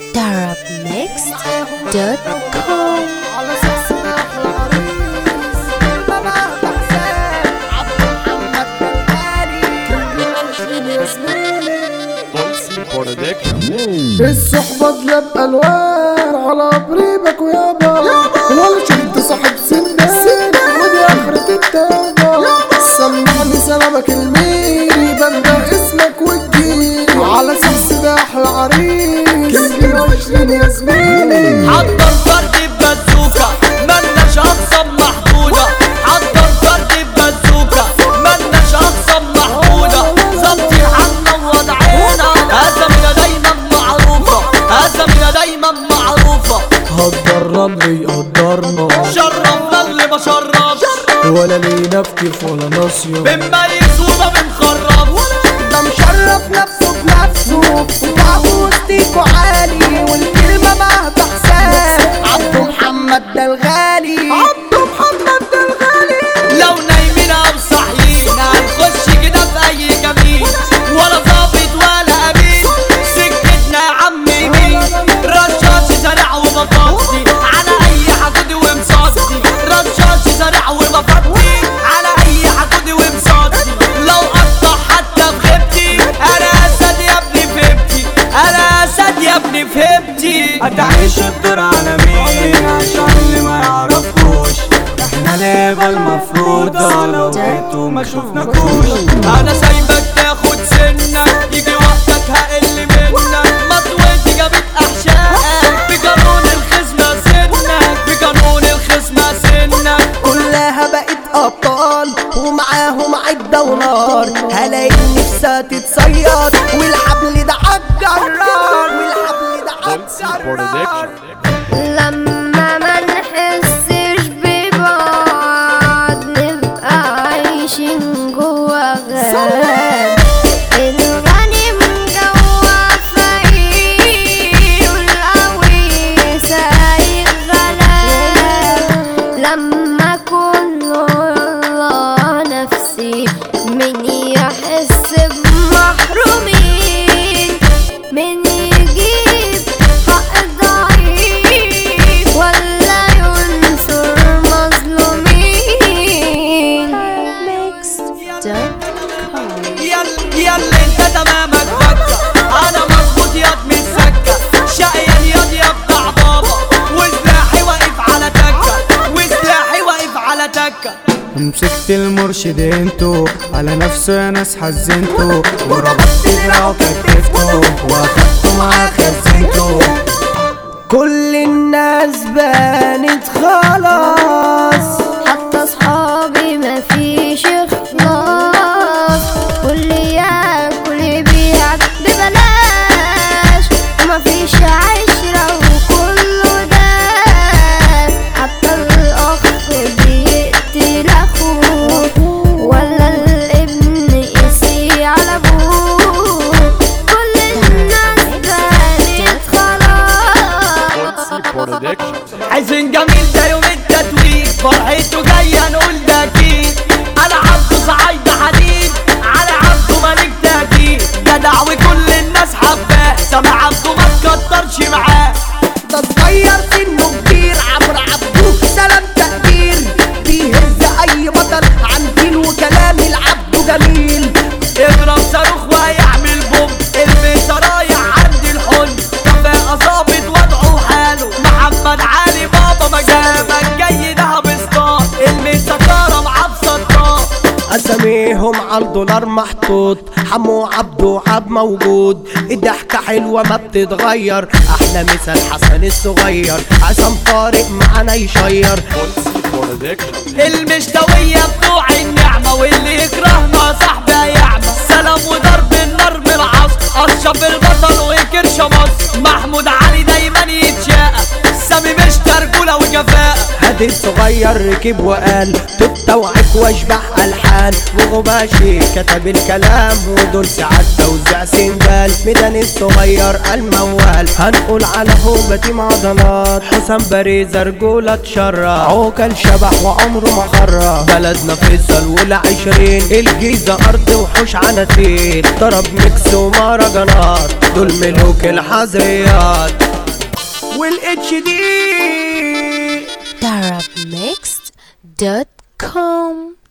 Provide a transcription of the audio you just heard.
darabmixed.com على اساس إن احلى عريس بابا حسين عبد محمد بنتالي عشرين يا زميلي الصحبة تلب ألوان على بريبك ويابا ولا شفت صاحب سندان ودي آخرة التابة سمعني سلامك الميري بنده اسمك وتجيلي على اساس ده أحلى عريس عشرين يا زميلي حضر فرد ببازوكا ملناش اقسام محدودة حضر فرد ببازوكا ملناش اقسام محدودة ظبطي عنا ووضعنا ازمنا دايما معروفة ازمنا دايما معروفة هتضرنا اللي يقدرنا شرفنا اللي ما شرفش ولا لينا في كيف ولا ناصية بنميز وما بنخربش ده مشرف نفسه بنفسه وقعده وسطيكوا عالي والكلمة مهد حساب عبده محمد ده الغالي عبده محمد ده الغالي لو نايمين او صاحيين هنخش كده في اي جميل ولا ظابط ولا امين سكتنا يا عم يمين رشاش زرع ومفضي على اي حدود ومصدي رشاش زرع ومفضي على اي حدود ومصدي لو قطع حتى بغيبتي انا اسد يا ابني فهمتي انا اسد يا ابني فهمتي هتعيش الدور على مين عشان اللي ما يعرفوش احنا ليبة المفروضة لو جيتوا ما شفناكوش انا سايبك تاخد سنك يجي وقتك هقل منك مطوتي جابت احشائك بقانون الخصمة سنك بقانون الخصمة سنك كلها بقت ابطال ومعاهم عدة ونار هلاقي نفسها تتصيد والحبل ده عالجرار والحبل ده عالجرار لما ما نحسش ببعض نبقى عايشين جوا غاب الغني مجوا فقير والقوي سايق غلاب لما اكون والله نفسي من يحس بمحرومين من يجيب حق ضعيف ولا ينصر مظلومين يلا يلا انت تمامك فكة انا مظبوط يا ابني السكة شقيان ياض يا بتاع بابا وسلاحي واقف على تكة وسلاحي واقف على تكة مسكت المرشد انتو على نفسه يا ناس حزنتو وربطت دراعه كتفته واخدته معاه خزنته كل الناس بانت خلاص حتى صحابي ما فيش اخلاص واللي ياكل يبيع ببلاش وما فيش عشرة وكله داس حتى الأخ بيقتل أخوه ولا الابن يسي على أبوه كل الناس بانت خلاص عايزين جميل ده يوم التتويج فرحته جاية نقول ده اكيد انا عبده صعيد حديد على عبده ملك تأكيد جدع وكل الناس حباه سامع عبده ما تكترش معاه ده صغير سنه كبير عمرو عبدوه سلام تقدير بيهز اي بطل عن دين وكلام العبد جميل اضرب صاروخ وهيعمل بوم الميسا رايح عند الحل كفاءة ظابط وضعه حاله محمد علي بابا مجامك جاي دهب ستار الميسا كرم عبد ستار اساميهم على الدولار محطوط حمو عبده عب موجود الضحكة حلوة ما بتتغير احلى مثال حسن الصغير عصام طارق معانا يشير المشتوية بتوع النعمة واللي يكرهنا صاحبي هيعمى سلام وضرب النار من العصر اشرف البطل وكرش مصر محمود علي دايما يتشاقى سامي مش ترجولة وجفاء هادي الصغير ركب وقال تتوعك واشبح الحان وغباشي كتب الكلام ودول سعاد توزيع سنجال ميدان الصغير الموال هنقول على هوبة معضلات حسام باريزة رجولة تشرع عوكل شبح وعمره ما خرع بلدنا فيصل والعشرين الجيزة أرض وحوش عناتيل ضرب ميكس ومهرجانات دول ملوك الحظريات والاتش دي Arabmixed.com